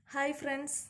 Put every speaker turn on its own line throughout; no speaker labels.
hi friends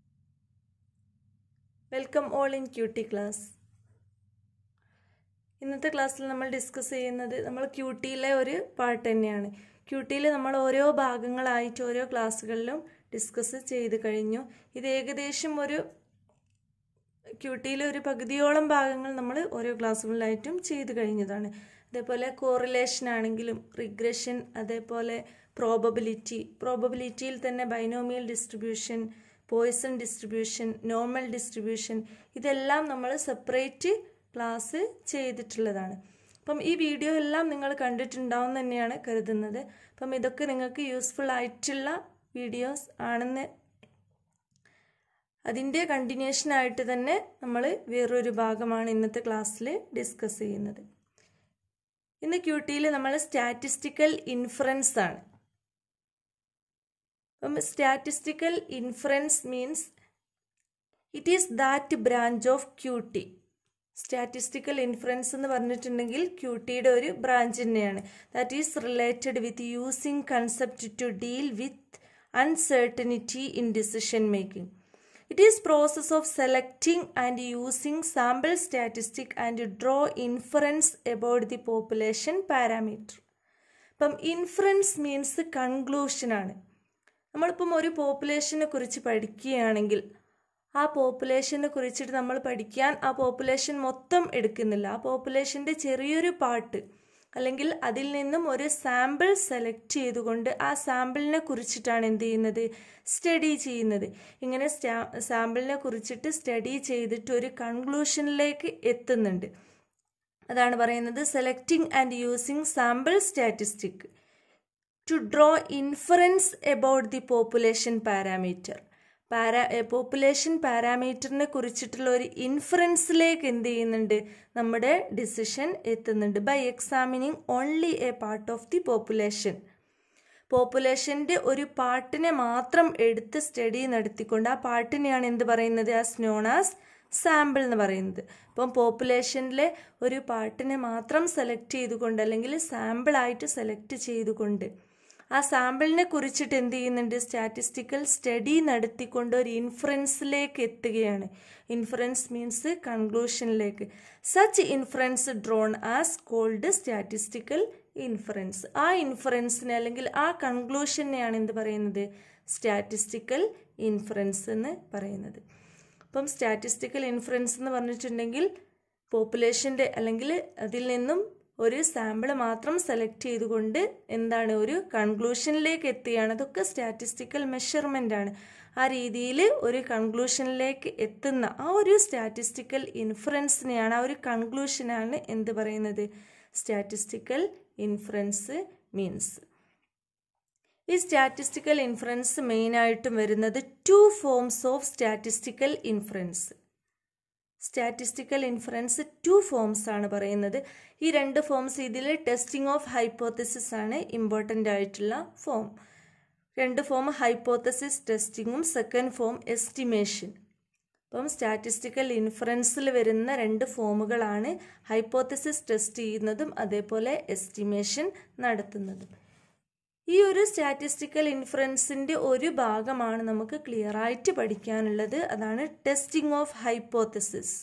welcome all in QT class ഇന്നത്തെ ക്ലാസ്സിൽ നമ്മൾ ഡിസ്കസ് ചെയ്യുന്നത് നമ്മൾ ക്യൂട്ടിയിലെ ഒരു പാർട്ട് തന്നെയാണ് ക്യൂട്ടിയിൽ നമ്മൾ ഓരോ ഭാഗങ്ങളായിട്ട് ഓരോ ക്ലാസ്സുകളിലും ഡിസ്കസ് ചെയ്ത് കഴിഞ്ഞു ഇത് ഏകദേശം ഒരു ക്യൂട്ടിയിലെ ഒരു പകുതിയോളം ഭാഗങ്ങൾ നമ്മൾ ഓരോ ക്ലാസ്സുകളിലായിട്ടും ചെയ്ത് കഴിഞ്ഞതാണ് അതേപോലെ കോറിലേഷൻ ആണെങ്കിലും റിഗ്രഷൻ അതേപോലെ പ്രോബബിലിറ്റി പ്രോബബിലിറ്റിയിൽ തന്നെ binomial distribution Poisson distribution normal distribution ഇതെല്ലാം നമ്മൾ സെപ്പറേറ്റ് ക്ലാസ് ചെയ്തിട്ടുള്ളതാണ് അപ്പം ഈ വീഡിയോ എല്ലാം നിങ്ങൾ കണ്ടിട്ടുണ്ടാവും തന്നെയാണ് കരുതുന്നത് അപ്പം ഇതൊക്കെ നിങ്ങൾക്ക് യൂസ്ഫുൾ ആയിട്ടുള്ള വീഡിയോസ് ആണെന്ന് അതിൻ്റെ കണ്ടിന്യൂഷൻ ആയിട്ട് തന്നെ നമ്മൾ വേറൊരു ഭാഗമാണ് ഇന്നത്തെ ക്ലാസ്സിൽ ഡിസ്കസ് ചെയ്യുന്നത് ഇന്ന് ക്യൂട്ടിയിൽ നമ്മൾ സ്റ്റാറ്റിസ്റ്റിക്കൽ ഇൻഫറൻസ് ആണ് അപ്പം statistical inference means it is that branch of QT statistical inference എന്ന് പറഞ്ഞിട്ടുണ്ടെങ്കിൽ ക്യൂട്ടിയുടെ ഒരു ബ്രാഞ്ച് തന്നെയാണ് that is related with using concept to deal with uncertainty in decision making it is process of selecting and using sample statistic and draw inference about the population parameter അപ്പം inference means കൺക്ലൂഷനാണ് നമ്മളിപ്പം ഒരു പോപ്പുലേഷനെ കുറിച്ച് പഠിക്കുകയാണെങ്കിൽ ആ പോപ്പുലേഷനെ കുറിച്ചിട്ട് നമ്മൾ പഠിക്കാൻ ആ പോപ്പുലേഷൻ മൊത്തം എടുക്കുന്നില്ല ആ പോപ്പുലേഷൻ്റെ ചെറിയൊരു പാർട്ട് അല്ലെങ്കിൽ അതിൽ നിന്നും ഒരു സാമ്പിൾ സെലക്ട് ചെയ്തുകൊണ്ട് ആ സാമ്പിളിനെ കുറിച്ചിട്ടാണ് എന്ത് ചെയ്യുന്നത് സ്റ്റഡി ചെയ്യുന്നത് ഇങ്ങനെ സ്റ്റാ സാമ്പിളിനെ കുറിച്ചിട്ട് സ്റ്റഡി ചെയ്തിട്ട് ഒരു കൺക്ലൂഷനിലേക്ക് എത്തുന്നുണ്ട് അതാണ് പറയുന്നത് selecting and using sample statistic to draw inference about the population parameter para population പാരാമീറ്ററിനെ കുറിച്ചിട്ടുള്ള ഒരു ഇൻഫറൻസിലേക്ക് എന്ത് ചെയ്യുന്നുണ്ട് നമ്മുടെ ഡിസിഷൻ എത്തുന്നുണ്ട് by examining only a part of the population പോപ്പുലേഷൻ്റെ ഒരു പാർട്ടിനെ മാത്രം എടുത്ത് സ്റ്റഡി നടത്തിക്കൊണ്ട് ആ പാർട്ടിനെയാണ് എന്ത് പറയുന്നത് ആസ് നോൺ ആസ് സാമ്പിൾ എന്ന് പറയുന്നത് ഇപ്പം പോപ്പുലേഷനിലെ ഒരു പാർട്ടിനെ മാത്രം സെലക്ട് ചെയ്തുകൊണ്ട് അല്ലെങ്കിൽ സാമ്പിളായിട്ട് സെലക്ട് ചെയ്തുകൊണ്ട് ആ സാമ്പിളിനെ കുറിച്ചിട്ട് എന്ത് ചെയ്യുന്നുണ്ട് സ്റ്റാറ്റിസ്റ്റിക്കൽ സ്റ്റഡി നടത്തിക്കൊണ്ട് ഒരു ഇൻഫറൻസിലേക്ക് എത്തുകയാണ് ഇൻഫറൻസ് മീൻസ് കൺക്ലൂഷനിലേക്ക് such inference drawn as called statistical inference ആ ഇൻഫറൻസിനെ അല്ലെങ്കിൽ ആ കൺക്ലൂഷനെയാണ് എന്ത് പറയുന്നത് സ്റ്റാറ്റിസ്റ്റിക്കൽ ഇൻഫറൻസ് എന്ന് പറയുന്നത് അപ്പം സ്റ്റാറ്റിസ്റ്റിക്കൽ ഇൻഫറൻസ് എന്ന് പറഞ്ഞിട്ടുണ്ടെങ്കിൽ പോപ്പുലേഷൻ്റെ അല്ലെങ്കിൽ അതിൽ നിന്നും ഒരു സാമ്പിൾ മാത്രം സെലക്ട് ചെയ്തുകൊണ്ട് എന്താണ് ഒരു കൺക്ലൂഷനിലേക്ക് എത്തുകയാണ് അതൊക്കെ സ്റ്റാറ്റിസ്റ്റിക്കൽ മെഷർമെൻ്റ് ആണ് ആ രീതിയിൽ ഒരു കൺക്ലൂഷനിലേക്ക് എത്തുന്ന ആ ഒരു സ്റ്റാറ്റിസ്റ്റിക്കൽ ഇൻഫറൻസിനെയാണ് ആ ഒരു കൺക്ലൂഷനാണ് എന്ത് പറയുന്നത് സ്റ്റാറ്റിസ്റ്റിക്കൽ ഇൻഫറൻസ് മീൻസ് ഈ സ്റ്റാറ്റിസ്റ്റിക്കൽ ഇൻഫറൻസ് മെയിനായിട്ടും വരുന്നത് two forms of statistical inference statistical inference two forms ആണ് പറയുന്നത് ഈ രണ്ട് ഫോംസ് ഇതിൽ ടെസ്റ്റിംഗ് ഓഫ് ഹൈപ്പോത്തസിസ് ആണ് ഇമ്പോർട്ടൻ്റ് ആയിട്ടുള്ള ഫോം രണ്ട് ഫോം ഹൈപ്പോത്തസിസ് ടെസ്റ്റിങ്ങും സെക്കൻഡ് ഫോം എസ്റ്റിമേഷൻ അപ്പം സ്റ്റാറ്റിസ്റ്റിക്കൽ ഇൻഫറൻസിൽ വരുന്ന രണ്ട് ഫോമുകളാണ് ഹൈപ്പോത്തസിസ് ടെസ്റ്റ് ചെയ്യുന്നതും അതേപോലെ എസ്റ്റിമേഷൻ നടത്തുന്നതും ഈ ഒരു സ്റ്റാറ്റിസ്റ്റിക്കൽ ഇൻഫറൻസിൻ്റെ ഒരു ഭാഗമാണ് നമുക്ക് ക്ലിയർ ആയിട്ട് പഠിക്കാനുള്ളത് അതാണ് ടെസ്റ്റിംഗ് ഓഫ് ഹൈപ്പോത്തസിസ്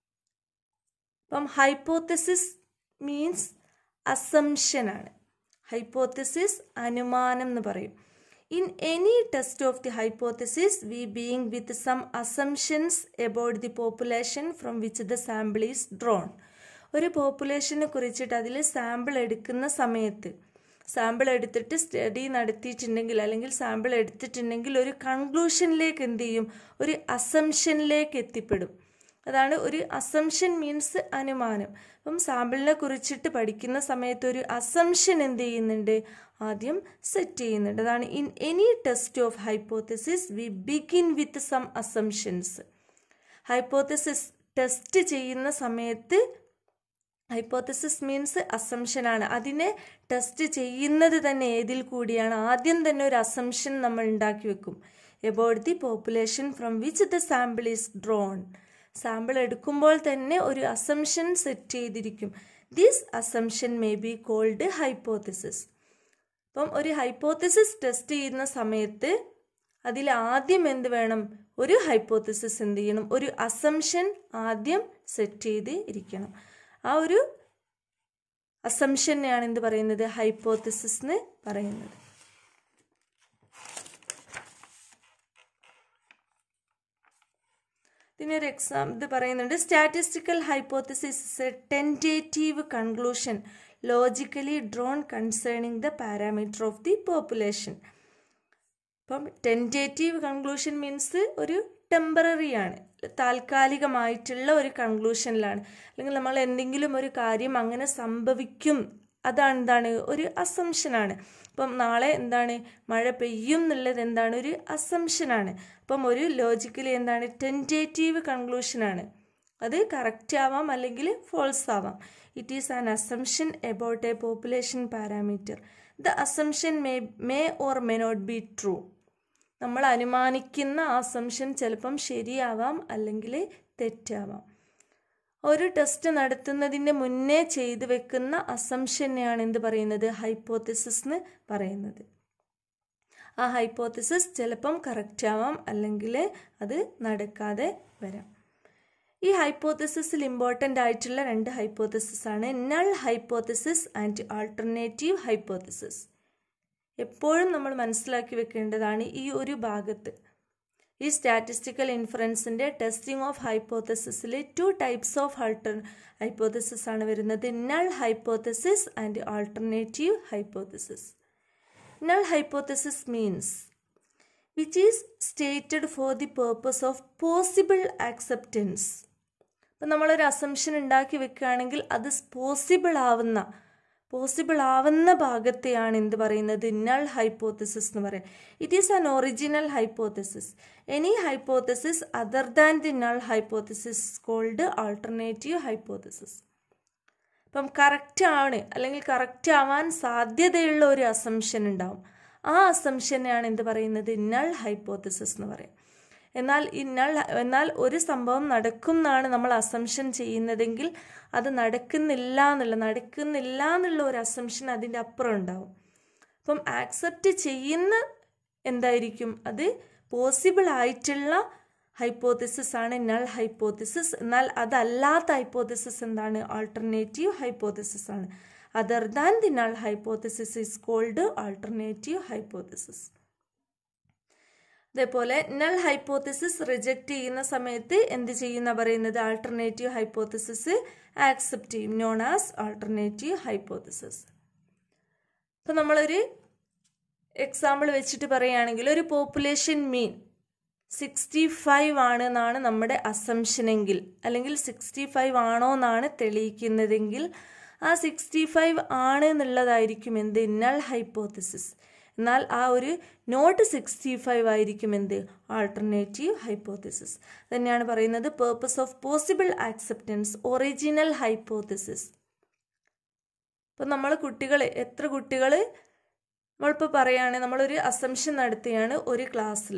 അപ്പം ഹൈപ്പോത്തസിസ് മീൻസ് അസംഷൻ ആണ് ഹൈപ്പോത്തസിസ് അനുമാനം എന്ന് പറയും in any test of the hypothesis we being with some assumptions about the population from which the sample is drawn ഒരു പോപ്പുലേഷനെ കുറിച്ചിട്ട് അതിൽ സാമ്പിൾ എടുക്കുന്ന സമയത്ത് സാമ്പിൾ എടുത്തിട്ട് സ്റ്റഡി നടത്തിയിട്ടുണ്ടെങ്കിൽ അല്ലെങ്കിൽ സാമ്പിൾ എടുത്തിട്ടുണ്ടെങ്കിൽ ഒരു കൺക്ലൂഷനിലേക്ക് എന്ത് ചെയ്യും ഒരു അസംഷനിലേക്ക് എത്തിപ്പെടും അതാണ് ഒരു അസംഷൻ മീൻസ് അനുമാനം അപ്പം സാമ്പിളിനെ കുറിച്ചിട്ട് പഠിക്കുന്ന സമയത്ത് ഒരു അസംഷൻ എന്ത് ചെയ്യുന്നുണ്ട് ആദ്യം സെറ്റ് ചെയ്യുന്നുണ്ട് അതാണ് in any test of hypothesis we begin with some assumptions hypothesis test ചെയ്യുന്ന സമയത്ത് ഹൈപ്പോത്തസിസ് മീൻസ് അസംഷൻ ആണ് അതിനെ ടെസ്റ്റ് ചെയ്യുന്നത് തന്നെ ഏതിൽ കൂടിയാണ് ആദ്യം തന്നെ ഒരു അസംഷൻ നമ്മൾ ഉണ്ടാക്കി വെക്കും about the population from which the sample is drawn sample എടുക്കുമ്പോൾ തന്നെ ഒരു അസംഷൻ സെറ്റ് ചെയ്തിരിക്കും this assumption may be called hypothesis അപ്പം ഒരു ഹൈപ്പോത്തസിസ് ടെസ്റ്റ് ചെയ്യുന്ന സമയത്ത് അതിൽ ആദ്യം എന്ത് വേണം ഒരു ഹൈപ്പോത്തിസിസ് എന്ത് ചെയ്യണം ഒരു അസംഷൻ ആദ്യം സെറ്റ് ചെയ്ത് ഇരിക്കണം ആ ഒരു അസംഷനെയാണ് എന്ത് പറയുന്നത് ഹൈപ്പോത്തിസിസ് എന്ന് പറയുന്നത് ഇതിന് ഒരു എക്സാം ഇത് പറയുന്നുണ്ട് statistical hypothesis is a tentative conclusion logically drawn concerning the parameter of the population അപ്പം ടെൻറ്റേറ്റീവ് കൺക്ലൂഷൻ മീൻസ് ഒരു ടെമ്പററി ആണ് താൽക്കാലികമായിട്ടുള്ള ഒരു കൺക്ലൂഷനിലാണ് അല്ലെങ്കിൽ നമ്മൾ എന്തെങ്കിലും ഒരു കാര്യം അങ്ങനെ സംഭവിക്കും അതാണ് എന്താണ് ഒരു അസംഷനാണ് അപ്പം നാളെ എന്താണ് മഴ പെയ്യും എന്നുള്ളത് എന്താണ് ഒരു അസംഷനാണ് അപ്പം ഒരു ലോജിക്കലി എന്താണ് ടെൻറ്റേറ്റീവ് കൺക്ലൂഷനാണ് അത് കറക്റ്റ് ആവാം അല്ലെങ്കിൽ ഫോൾസ് ആവാം it is an assumption about a population parameter the assumption may may or may not be true നമ്മൾ അനുമാനിക്കുന്ന അസംഷൻ ചിലപ്പം ശരിയാവാം അല്ലെങ്കിൽ തെറ്റാവാം ഒരു ടെസ്റ്റ് നടത്തുന്നതിൻ്റെ മുന്നേ ചെയ്തു വെക്കുന്ന അസംഷനെയാണ് എന്ത് പറയുന്നത് ഹൈപ്പോത്തിസിസ് എന്ന് പറയുന്നത് ആ ഹൈപ്പോത്തിസിസ് ചിലപ്പം കറക്റ്റ് ആവാം അല്ലെങ്കിൽ അത് നടക്കാതെ വരാം ഈ ഹൈപ്പോത്തിസിസിൽ ഇമ്പോർട്ടൻ്റ് ആയിട്ടുള്ള രണ്ട് ഹൈപ്പോത്തിസിസ് ആണ് null hypothesis and alternative hypothesis എപ്പോഴും നമ്മൾ മനസ്സിലാക്കി വെക്കേണ്ടതാണ് ഈ ഒരു ഭാഗത്ത് ഈ സ്റ്റാറ്റിസ്റ്റിക്കൽ ഇൻഫറൻസിൻ്റെ ടെസ്റ്റിംഗ് ഓഫ് ഹൈപ്പോത്തസിസിൽ two types of alter hypothesis ആണ് വരുന്നത് null hypothesis and alternative hypothesis null hypothesis means which is stated for the purpose of possible acceptance ഇപ്പം നമ്മളൊരു അസംഷൻ ഉണ്ടാക്കി വെക്കുകയാണെങ്കിൽ അത് പോസിബിൾ ആവുന്ന പോസിബിൾ ആവുന്ന ഭാഗത്തെയാണ് എന്ത് പറയുന്നത് നൾ ഹൈപ്പോത്തസിസ് എന്ന് പറയുന്നത് it is an original hypothesis any hypothesis other than the null hypothesis called alternative hypothesis ഇപ്പം കറക്റ്റ് ആണ് അല്ലെങ്കിൽ കറക്റ്റ് ആവാൻ സാധ്യതയുള്ള ഒരു അസംഷൻ ഉണ്ടാവും ആ അസംഷനെയാണ് എന്ത് പറയുന്നത് നൾ ഹൈപ്പോത്തസിസ് എന്ന് പറയും എന്നാൽ ഈ നൾ എന്നാൽ ഒരു സംഭവം നടക്കും എന്നാണ് നമ്മൾ അസംഷൻ ചെയ്യുന്നതെങ്കിൽ അത് നടക്കുന്നില്ല എന്നുള്ള നടക്കുന്നില്ല എന്നുള്ള ഒരു അസംഷൻ അതിൻ്റെ അപ്പുറം ഉണ്ടാവും അപ്പം ആക്സെപ്റ്റ് ചെയ്യുന്ന എന്തായിരിക്കും അത് പോസിബിൾ ആയിട്ടുള്ള ഹൈപ്പോത്തിസിസ് ആണ് നൾ ഹൈപ്പോത്തിസിസ് എന്നാൽ അതല്ലാത്ത ഹൈപ്പോത്തിസിസ് എന്താണ് ആൾട്ടർനേറ്റീവ് ഹൈപ്പോത്തിസിസ് ആണ് other than the null hypothesis is called alternative hypothesis അതേപോലെ നൾ ഹൈപ്പോത്തിസിസ് റിജക്റ്റ് ചെയ്യുന്ന സമയത്ത് എന്ത് ചെയ്യുന്ന പറയുന്നത് ആൾട്ടർനേറ്റീവ് ഹൈപ്പോത്തിസിസ് ആക്സെപ്റ്റ് ചെയ്യും നോൺ ആസ് ആൾട്ടർനേറ്റീവ് ഹൈപ്പോത്തിസിസ് ഇപ്പം നമ്മളൊരു എക്സാമ്പിൾ വെച്ചിട്ട് പറയുകയാണെങ്കിൽ ഒരു പോപ്പുലേഷൻ മീൻ സിക്സ്റ്റി ഫൈവ് ആണ് എന്നാണ് നമ്മുടെ അസംഷനെങ്കിൽ അല്ലെങ്കിൽ സിക്സ്റ്റി ഫൈവ് ആണോ എന്നാണ് തെളിയിക്കുന്നതെങ്കിൽ ആ സിക്സ്റ്റി ഫൈവ് ആണ് എന്നുള്ളതായിരിക്കും എന്ത് നൾ ഹൈപ്പോത്തിസിസ് എന്നാൽ ആ ഒരു നോട്ട് സിക്സ്റ്റി ഫൈവ് ആയിരിക്കും എന്ത് ആൾട്ടർനേറ്റീവ് ഹൈപ്പോത്തിസിസ് തന്നെയാണ് പറയുന്നത് purpose of possible acceptance original hypothesis ഇപ്പം നമ്മൾ കുട്ടികൾ എത്ര കുട്ടികൾ നമ്മളിപ്പോൾ പറയുകയാണെങ്കിൽ നമ്മളൊരു അസംഷൻ നടത്തുകയാണ് ഒരു ക്ലാസ്സിൽ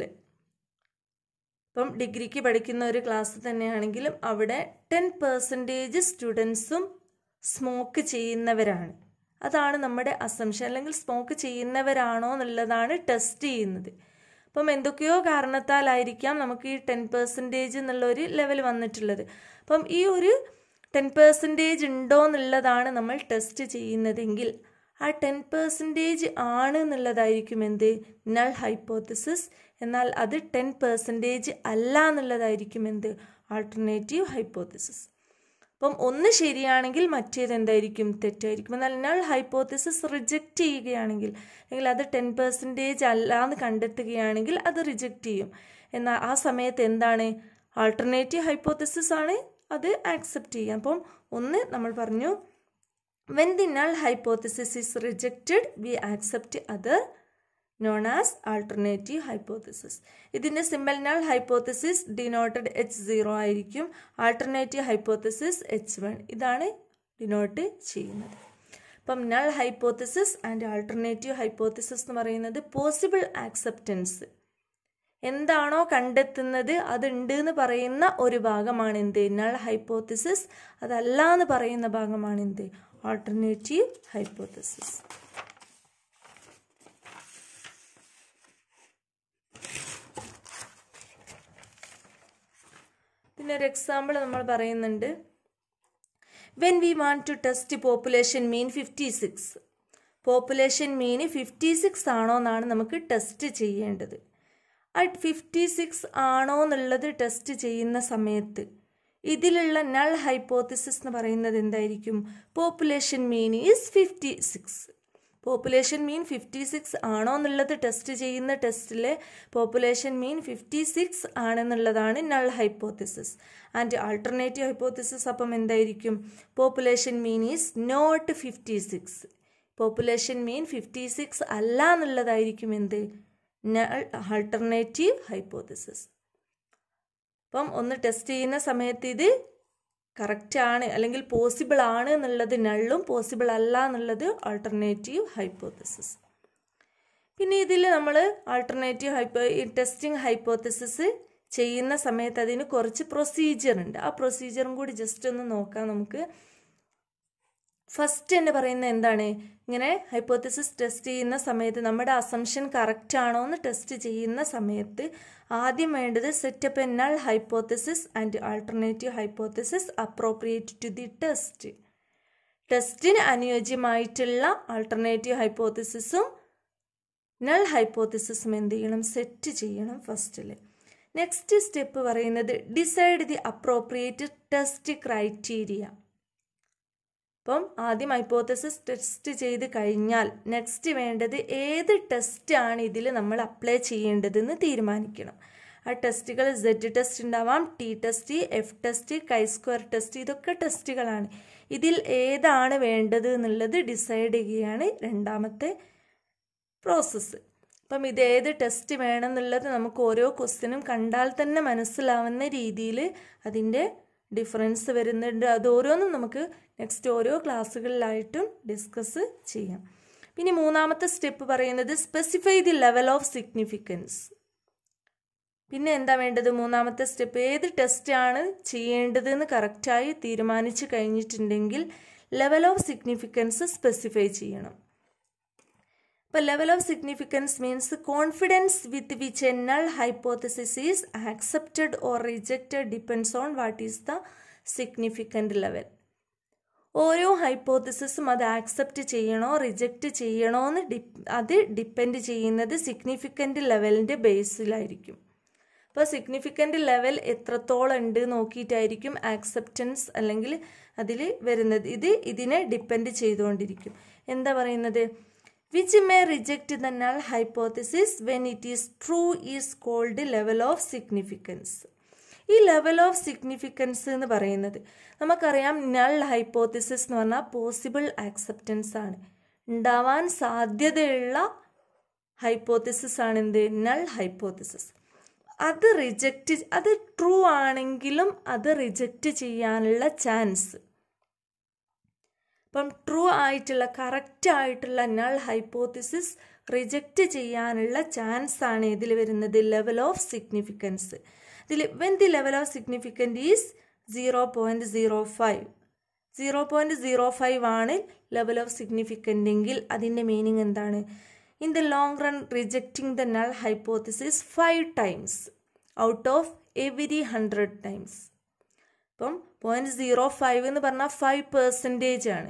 ഇപ്പം ഡിഗ്രിക്ക് പഠിക്കുന്ന ഒരു ക്ലാസ് തന്നെയാണെങ്കിലും അവിടെ ടെൻ പെർസെൻറ്റേജ് സ്റ്റുഡൻസും സ്മോക്ക് ചെയ്യുന്നവരാണ് അതാണ് നമ്മുടെ അസംഷൻ അല്ലെങ്കിൽ സ്മോക്ക് ചെയ്യുന്നവരാണോ എന്നുള്ളതാണ് ടെസ്റ്റ് ചെയ്യുന്നത് അപ്പം എന്തൊക്കെയോ കാരണത്താലായിരിക്കാം നമുക്ക് ഈ ടെൻ പെർസെൻറ്റേജ് എന്നുള്ള ഒരു ലെവൽ വന്നിട്ടുള്ളത് അപ്പം ഈ ഒരു ടെൻ പെർസെൻറ്റേജ് ഉണ്ടോ എന്നുള്ളതാണ് നമ്മൾ ടെസ്റ്റ് ചെയ്യുന്നതെങ്കിൽ ആ ടെൻ പെർസെൻറ്റേജ് ആണ് എന്നുള്ളതായിരിക്കും എന്ത് നൾ ഹൈപ്പോത്തിസിസ് എന്നാൽ അത് ടെൻ പെർസെൻറ്റേജ് അല്ല എന്നുള്ളതായിരിക്കും എന്ത് ആൾട്ടർനേറ്റീവ് ഹൈപ്പോത്തിസിസ് അപ്പം ഒന്ന് ശരിയാണെങ്കിൽ മറ്റേത് എന്തായിരിക്കും തെറ്റായിരിക്കും എന്നാൽ നൾ ഹൈപ്പോത്തിസിസ് റിജക്റ്റ് ചെയ്യുകയാണെങ്കിൽ അല്ലെങ്കിൽ അത് ടെൻ പെർസെൻറ്റേജ് അല്ല എന്ന് കണ്ടെത്തുകയാണെങ്കിൽ അത് റിജക്റ്റ് ചെയ്യും എന്നാൽ ആ സമയത്ത് എന്താണ് ആൾട്ടർനേറ്റീവ് ഹൈപ്പോത്തിസിസ് ആണ് അത് ആക്സെപ്റ്റ് ചെയ്യാം അപ്പം ഒന്ന് നമ്മൾ പറഞ്ഞു when the null hypothesis is rejected we accept other known as alternative hypothesis ഇതിൻ്റെ symbol null hypothesis denoted H zero ആയിരിക്കും ആൾട്ടർനേറ്റീവ് ഹൈപ്പോത്തിസിസ് എച്ച് വൺ ഇതാണ് ഡിനോട്ട് ചെയ്യുന്നത് അപ്പം null hypothesis and alternative hypothesis എന്ന് പറയുന്നത് പോസിബിൾ ആക്സെപ്റ്റൻസ് എന്താണോ കണ്ടെത്തുന്നത് അതുണ്ട് എന്ന് പറയുന്ന ഒരു ഭാഗമാണ് എന്ത് നൾ ഹൈപ്പോത്തിസിസ് അതല്ല എന്ന് പറയുന്ന ഭാഗമാണ് എന്ത് ആൾട്ടർനേറ്റീവ് ഹൈപ്പോത്തിസിസ് പിന്നെ ഒരു എക്സാമ്പിൾ നമ്മൾ പറയുന്നുണ്ട് when we want to test population mean fifty six population mean fifty six ആണോ എന്നാണ് നമുക്ക് ടെസ്റ്റ് ചെയ്യേണ്ടത് ആ ഫിഫ്റ്റി സിക്സ് ആണോ എന്നുള്ളത് ടെസ്റ്റ് ചെയ്യുന്ന സമയത്ത് ഇതിലുള്ള നൾ ഹൈപ്പോത്തിസിസ് എന്ന് പറയുന്നത് എന്തായിരിക്കും population mean is fifty six population mean fifty six ആണോ എന്നുള്ളത് ടെസ്റ്റ് ചെയ്യുന്ന ടെസ്റ്റിലെ പോപ്പുലേഷൻ മീൻ ഫിഫ്റ്റി സിക്സ് ആണെന്നുള്ളതാണ് null hypothesis and alternative hypothesis അപ്പം എന്തായിരിക്കും population mean is not fifty six population mean fifty six അല്ല എന്നുള്ളതായിരിക്കും എന്ത് ആൾട്ടർനേറ്റീവ് ഹൈപ്പോത്തിസിസ് അപ്പം ഒന്ന് ടെസ്റ്റ് ചെയ്യുന്ന സമയത്ത് ഇത് കറക്റ്റ് ആണ് അല്ലെങ്കിൽ പോസിബിൾ ആണ് എന്നുള്ളത് നള്ളും പോസിബിൾ അല്ല എന്നുള്ളത് ആൾട്ടർനേറ്റീവ് ഹൈപ്പോത്തിസിസ് പിന്നെ ഇതിൽ നമ്മൾ ആൾട്ടർനേറ്റീവ് ഹൈപ്പോ ടെസ്റ്റിംഗ് ഹൈപ്പോത്തിസിസ് ചെയ്യുന്ന സമയത്ത് അതിന് കുറച്ച് പ്രൊസീജിയർ ഉണ്ട് ആ പ്രൊസീജിയറും കൂടി ജസ്റ്റ് ഒന്ന് നോക്കാം നമുക്ക് ഫസ്റ്റ് തന്നെ പറയുന്നത് എന്താണ് ഇങ്ങനെ ഹൈപ്പോത്തിസിസ് ടെസ്റ്റ് ചെയ്യുന്ന സമയത്ത് നമ്മുടെ അസംഷൻ കറക്റ്റ് ആണോ എന്ന് ടെസ്റ്റ് ചെയ്യുന്ന സമയത്ത് ആദ്യം വേണ്ടത് setup a null hypothesis and alternative hypothesis appropriate to the test ടെസ്റ്റിന് അനുയോജ്യമായിട്ടുള്ള ആൾട്ടർനേറ്റീവ് ഹൈപ്പോത്തിസിസും നൾ ഹൈപ്പോത്തിസിസും എന്ത് ചെയ്യണം സെറ്റ് ചെയ്യണം ഫസ്റ്റിൽ നെക്സ്റ്റ് സ്റ്റെപ്പ് പറയുന്നത് decide the appropriate test criteria അപ്പം ആദ്യം ഹൈപ്പോത്തസിസ് ടെസ്റ്റ് ചെയ്ത് കഴിഞ്ഞാൽ നെക്സ്റ്റ് വേണ്ടത് ഏത് ടെസ്റ്റാണ് ഇതിൽ നമ്മൾ അപ്ലൈ ചെയ്യേണ്ടതെന്ന് തീരുമാനിക്കണം ആ ടെസ്റ്റുകൾ സെഡ് ടെസ്റ്റ് ഉണ്ടാവാം T test F test chi square test ഇതൊക്കെ ടെസ്റ്റുകളാണ് ഇതിൽ ഏതാണ് വേണ്ടത് എന്നുള്ളത് ഡിസൈഡ് ചെയ്യുകയാണ് രണ്ടാമത്തെ പ്രോസസ്സ് അപ്പം ഇത് ഏത് ടെസ്റ്റ് വേണമെന്നുള്ളത് നമുക്ക് ഓരോ ക്വസ്റ്റ്യനും കണ്ടാൽ തന്നെ മനസ്സിലാവുന്ന രീതിയിൽ അതിൻ്റെ ഡിഫറൻസ് വരുന്നുണ്ട് അത് ഓരോന്നും നമുക്ക് നെക്സ്റ്റ് ഓരോ ക്ലാസ്സുകളിലായിട്ടും ഡിസ്കസ് ചെയ്യാം പിന്നെ മൂന്നാമത്തെ സ്റ്റെപ്പ് പറയുന്നത് specify the level of significance പിന്നെ എന്താ വേണ്ടത് മൂന്നാമത്തെ സ്റ്റെപ്പ് ഏത് ടെസ്റ്റാണ് ചെയ്യേണ്ടതെന്ന് കറക്റ്റായി തീരുമാനിച്ചു കഴിഞ്ഞിട്ടുണ്ടെങ്കിൽ ലെവൽ ഓഫ് സിഗ്നിഫിക്കൻസ് സ്പെസിഫൈ ചെയ്യണം ഇപ്പോൾ level of significance means confidence with which a null hypothesis is accepted or rejected depends on what is the significant level ഓരോ ഹൈപ്പോത്തിസിസും അത് ആക്സെപ്റ്റ് ചെയ്യണോ റിജക്റ്റ് ചെയ്യണോ എന്ന് ഡിപ് അത് ഡിപ്പെൻഡ് ചെയ്യുന്നത് സിഗ്നിഫിക്കൻ്റ് ലെവലിൻ്റെ ബേസിലായിരിക്കും അപ്പോൾ സിഗ്നിഫിക്കൻ്റ് ലെവൽ എത്രത്തോളം ഉണ്ട് നോക്കിയിട്ടായിരിക്കും ആക്സെപ്റ്റൻസ് അല്ലെങ്കിൽ അതിൽ വരുന്നത് ഇത് ഇതിനെ ഡിപ്പെൻഡ് ചെയ്തുകൊണ്ടിരിക്കും എന്താ പറയുന്നത് which may reject the null hypothesis when it is true is called level of significance ഈ ലെവൽ ഓഫ് സിഗ്നിഫിക്കൻസ് എന്ന് പറയുന്നത് നമുക്കറിയാം നൾ ഹൈപ്പോത്തിസിസ് എന്ന് പറഞ്ഞാൽ പോസിബിൾ ആക്സെപ്റ്റൻസ് ആണ് ഉണ്ടാവാൻ സാധ്യതയുള്ള ഹൈപ്പോത്തിസിസ് ആണ് എന്ത് നൾ ഹൈപ്പോത്തിസിസ് അത് റിജക്റ്റ് അത് ട്രൂ ആണെങ്കിലും അത് റിജക്റ്റ് ചെയ്യാനുള്ള ചാൻസ് അപ്പം ട്രൂ ആയിട്ടുള്ള കറക്റ്റ് ആയിട്ടുള്ള നൾ ഹൈപ്പോത്തിസിസ് റിജക്റ്റ് ചെയ്യാനുള്ള ചാൻസ് ആണ് ഇതിൽ വരുന്നത് ലെവൽ ഓഫ് സിഗ്നിഫിക്കൻസ് ഇതിൽ when the level of significant is zero point zero five zero point zero five ആണ് ലെവൽ ഓഫ് സിഗ്നിഫിക്കൻ്റ് എങ്കിൽ അതിൻ്റെ മീനിങ് എന്താണ് in the long run rejecting the null hypothesis five times out of every hundred times അപ്പം point zero five എന്ന് പറഞ്ഞാൽ five percentage ആണ്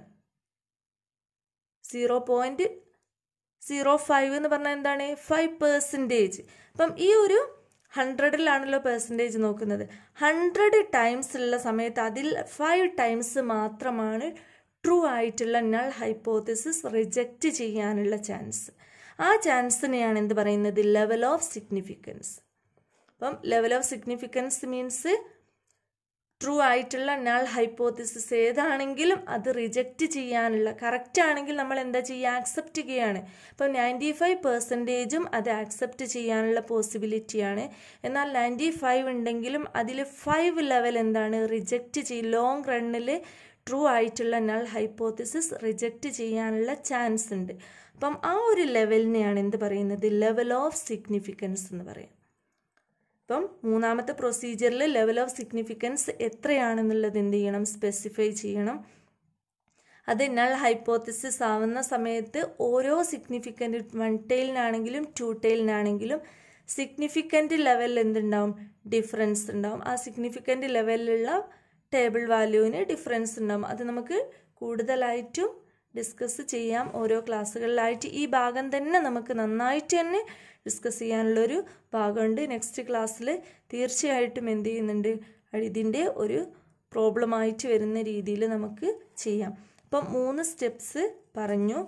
zero point zero five എന്ന് പറഞ്ഞാൽ എന്താണ് ഫൈവ് പെർസെൻറ്റേജ് അപ്പം ഈ ഒരു ഹൺഡ്രഡിലാണല്ലോ പെർസെൻറ്റേജ് നോക്കുന്നത് ഹൺഡ്രഡ് ടൈംസ് ഉള്ള സമയത്ത് അതിൽ ഫൈവ് ടൈംസ് മാത്രമാണ് ട്രൂ ആയിട്ടുള്ള നൾ ഹൈപ്പോത്തിസിസ് റിജക്റ്റ് ചെയ്യാനുള്ള ചാൻസ് ആ ചാൻസിനെയാണ് എന്ത് പറയുന്നത് ലെവൽ ഓഫ് സിഗ്നിഫിക്കൻസ് അപ്പം level of significance means true ആയിട്ടുള്ള നൾ ഹൈപ്പോത്തിസിസ് ഏതാണെങ്കിലും അത് റിജക്റ്റ് ചെയ്യാനുള്ള കറക്റ്റ് ആണെങ്കിൽ നമ്മൾ എന്താ ചെയ്യുക ആക്സെപ്റ്റ് ചെയ്യുകയാണ് അപ്പം നയൻറ്റി ഫൈവ് പെർസെൻറ്റേജും അത് ആക്സെപ്റ്റ് ചെയ്യാനുള്ള പോസിബിലിറ്റിയാണ് എന്നാൽ നയൻറ്റി ഫൈവ് ഉണ്ടെങ്കിലും അതിൽ ഫൈവ് ലെവൽ എന്താണ് റിജക്റ്റ് ചെയ്യും ലോങ് റണ്ണിൽ ട്രൂ ആയിട്ടുള്ള നൾ ഹൈപ്പോത്തിസിസ് റിജക്റ്റ് ചെയ്യാനുള്ള ചാൻസ് ഉണ്ട് അപ്പം ആ ഒരു ലെവലിനെയാണ് എന്ത് പറയുന്നത് ലെവൽ ഓഫ് സിഗ്നിഫിക്കൻസ് എന്ന് പറയാം അപ്പം മൂന്നാമത്തെ പ്രൊസീജിയറിൽ ലെവൽ ഓഫ് സിഗ്നിഫിക്കൻസ് എത്രയാണെന്നുള്ളത് എന്ത് ചെയ്യണം സ്പെസിഫൈ ചെയ്യണം അത് നൾ ഹൈപ്പോത്തിസിസ് ആവുന്ന സമയത്ത് ഓരോ സിഗ്നിഫിക്കൻ്റ് വൺ ടെയിലിനാണെങ്കിലും ടു ടെയിലിനാണെങ്കിലും സിഗ്നിഫിക്കൻ്റ് ലെവലിൽ എന്തുണ്ടാവും ഡിഫറൻസ് ഉണ്ടാവും ആ സിഗ്നിഫിക്കൻ്റ് ലെവലിലുള്ള ടേബിൾ വാല്യൂവിന് ഡിഫറൻസ് ഉണ്ടാവും അത് നമുക്ക് കൂടുതലായിട്ടും ഡിസ്കസ് ചെയ്യാം ഓരോ ക്ലാസ്സുകളിലായിട്ട് ഈ ഭാഗം തന്നെ നമുക്ക് നന്നായിട്ട് തന്നെ ഡിസ്കസ് ചെയ്യാനുള്ളൊരു ഭാഗമുണ്ട് നെക്സ്റ്റ് ക്ലാസ്സിൽ തീർച്ചയായിട്ടും എന്ത് ചെയ്യുന്നുണ്ട് ഇതിൻ്റെ ഒരു പ്രോബ്ലമായിട്ട് വരുന്ന രീതിയിൽ നമുക്ക് ചെയ്യാം അപ്പം മൂന്ന് സ്റ്റെപ്സ് പറഞ്ഞു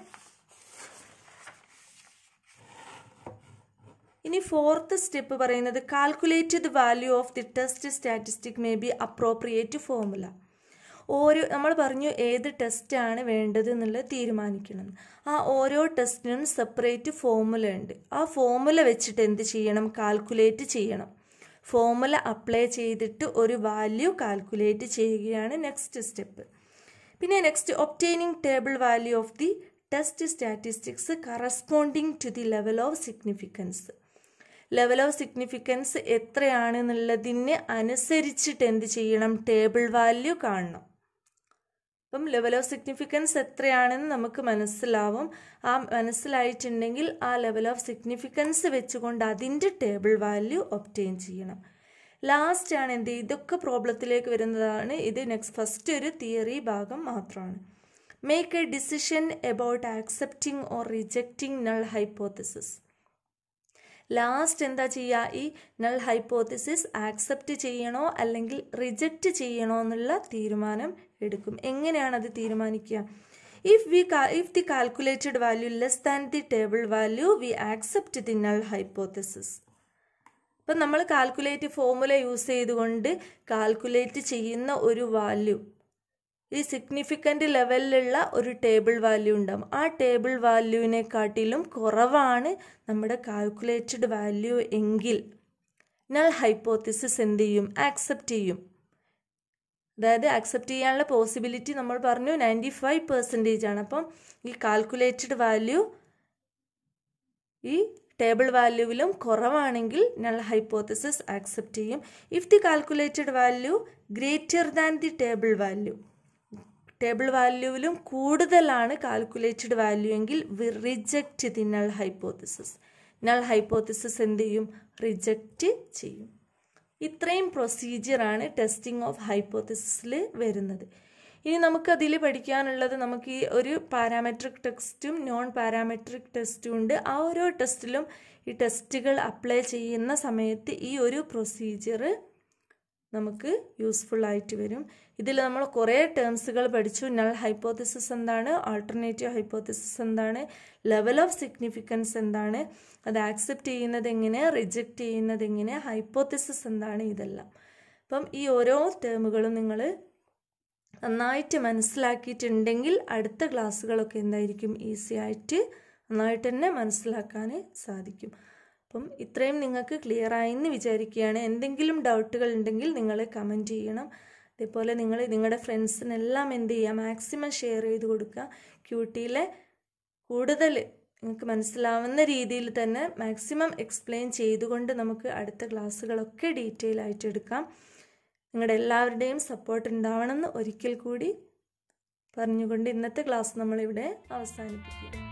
ഇനി ഫോർത്ത് സ്റ്റെപ്പ് പറയുന്നത് calculate the value of the test statistic may be appropriate formula ഓരോ നമ്മൾ പറഞ്ഞു ഏത് ടെസ്റ്റാണ് വേണ്ടത് എന്നുള്ളത് തീരുമാനിക്കണം ആ ഓരോ ടെസ്റ്റിനും സെപ്പറേറ്റ് ഫോർമുല ഉണ്ട് ആ ഫോർമുല വെച്ചിട്ട് എന്ത് ചെയ്യണം കാൽക്കുലേറ്റ് ചെയ്യണം ഫോർമുല അപ്ലൈ ചെയ്തിട്ട് ഒരു വാല്യൂ കാൽക്കുലേറ്റ് ചെയ്യുകയാണ് നെക്സ്റ്റ് സ്റ്റെപ്പ് പിന്നെ next obtaining table value of the test statistics corresponding to the level of significance level of significance എത്രയാണെന്നുള്ളതിന് അനുസരിച്ചിട്ട് എന്ത് ചെയ്യണം ടേബിൾ വാല്യൂ കാണണം അപ്പം ലെവൽ ഓഫ് സിഗ്നിഫിക്കൻസ് എത്രയാണെന്ന് നമുക്ക് മനസ്സിലാവും ആ മനസ്സിലായിട്ടുണ്ടെങ്കിൽ ആ ലെവൽ ഓഫ് സിഗ്നിഫിക്കൻസ് വെച്ചുകൊണ്ട് അതിൻ്റെ ടേബിൾ വാല്യൂ ഒപ്റ്റെയിൻ ചെയ്യണം ലാസ്റ്റ് ആണ് എന്ത് ഇതൊക്കെ പ്രോബ്ലത്തിലേക്ക് വരുന്നതാണ് ഇത് നെക്സ്റ്റ് ഫസ്റ്റ് ഒരു തിയറി ഭാഗം മാത്രമാണ് make a decision about accepting or rejecting null hypothesis last എന്താ ചെയ്യുക ഈ നൾ ഹൈപ്പോത്തിസിസ് ആക്സെപ്റ്റ് ചെയ്യണോ അല്ലെങ്കിൽ റിജക്റ്റ് ചെയ്യണോ എന്നുള്ള തീരുമാനം എടുക്കും എങ്ങനെയാണ് അത് തീരുമാനിക്കുക if we if the calculated value less than the table value we accept the null hypothesis ഇപ്പം നമ്മൾ കാൽക്കുലേറ്റ് ഫോർമുല യൂസ് ചെയ്തുകൊണ്ട് കാൽക്കുലേറ്റ് ചെയ്യുന്ന ഒരു വാല്യൂ ഈ സിഗ്നിഫിക്കൻ്റ് ലെവലിലുള്ള ഒരു ടേബിൾ വാല്യൂ ഉണ്ടാവും ആ ടേബിൾ വാല്യൂവിനെക്കാട്ടിലും കുറവാണ് നമ്മുടെ കാൽക്കുലേറ്റഡ് വാല്യൂ എങ്കിൽ നൾ ഹൈപ്പോത്തിസിസ് എന്ത് ചെയ്യും ആക്സെപ്റ്റ് ചെയ്യും അതായത് ആക്സെപ്റ്റ് ചെയ്യാനുള്ള പോസിബിലിറ്റി നമ്മൾ പറഞ്ഞു നയൻറ്റി ഫൈവ് പെർസെൻറ്റേജ് ആണ് അപ്പം ഈ കാൽക്കുലേറ്റഡ് വാല്യൂ ഈ ടേബിൾ വാല്യൂവിലും കുറവാണെങ്കിൽ നൾ ഹൈപ്പോത്തിസിസ് ആക്സെപ്റ്റ് ചെയ്യും if the calculated value greater than the table value table വാല്യൂവിലും കൂടുതലാണ് കാൽക്കുലേറ്റഡ് വാല്യൂ എങ്കിൽ we reject the null hypothesis null hypothesis എന്ത് ചെയ്യും റിജക്റ്റ് ചെയ്യും ഇത്രയും പ്രൊസീജിയറാണ് ടെസ്റ്റിംഗ് ഓഫ് ഹൈപ്പോത്തിസിസിൽ വരുന്നത് ഇനി നമുക്കതിൽ പഠിക്കാനുള്ളത് നമുക്ക് ഈ ഒരു പാരാമെട്രിക് ടെസ്റ്റും നോൺ പാരാമെട്രിക് ടെസ്റ്റും ഉണ്ട് ആ ഓരോ ടെസ്റ്റിലും ഈ ടെസ്റ്റുകൾ അപ്ലൈ ചെയ്യുന്ന സമയത്ത് ഈ ഒരു പ്രൊസീജിയർ നമുക്ക് യൂസ്ഫുൾ ആയിട്ട് വരും ഇതിൽ നമ്മൾ കുറേ ടേംസുകൾ പഠിച്ചു നൾ ഹൈപ്പോത്തിസിസ് എന്താണ് ആൾട്ടർനേറ്റീവ് ഹൈപ്പോത്തിസിസ് എന്താണ് ലെവൽ ഓഫ് സിഗ്നിഫിക്കൻസ് എന്താണ് അത് ആക്സെപ്റ്റ് ചെയ്യുന്നത് എങ്ങനെ റിജക്റ്റ് ചെയ്യുന്നത് എങ്ങനെ ഹൈപ്പോത്തിസിസ് എന്താണ് ഇതെല്ലാം അപ്പം ഈ ഓരോ ടേമുകളും നിങ്ങൾ നന്നായിട്ട് മനസ്സിലാക്കിയിട്ടുണ്ടെങ്കിൽ അടുത്ത ക്ലാസ്സുകളൊക്കെ എന്തായിരിക്കും ഈസി ആയിട്ട് നന്നായിട്ട് തന്നെ മനസ്സിലാക്കാൻ സാധിക്കും അപ്പം ഇത്രയും നിങ്ങൾക്ക് ക്ലിയർ ആയെന്ന് വിചാരിക്കുകയാണ് എന്തെങ്കിലും ഡൗട്ടുകൾ ഉണ്ടെങ്കിൽ നിങ്ങൾ കമൻറ്റ് ചെയ്യണം അതേപോലെ നിങ്ങൾ നിങ്ങളുടെ ഫ്രണ്ട്സിനെല്ലാം എന്ത് ചെയ്യുക മാക്സിമം ഷെയർ ചെയ്ത് കൊടുക്കുക ക്യൂട്ടിയിലെ കൂടുതൽ നിങ്ങൾക്ക് മനസ്സിലാവുന്ന രീതിയിൽ തന്നെ മാക്സിമം എക്സ്പ്ലെയിൻ ചെയ്തുകൊണ്ട് നമുക്ക് അടുത്ത ക്ലാസ്സുകളൊക്കെ ഡീറ്റെയിൽ ആയിട്ട് എടുക്കാം നിങ്ങളുടെ എല്ലാവരുടെയും സപ്പോർട്ട് ഉണ്ടാവണമെന്ന് ഒരിക്കൽ കൂടി പറഞ്ഞുകൊണ്ട് ഇന്നത്തെ ക്ലാസ് നമ്മളിവിടെ അവസാനിപ്പിക്കുക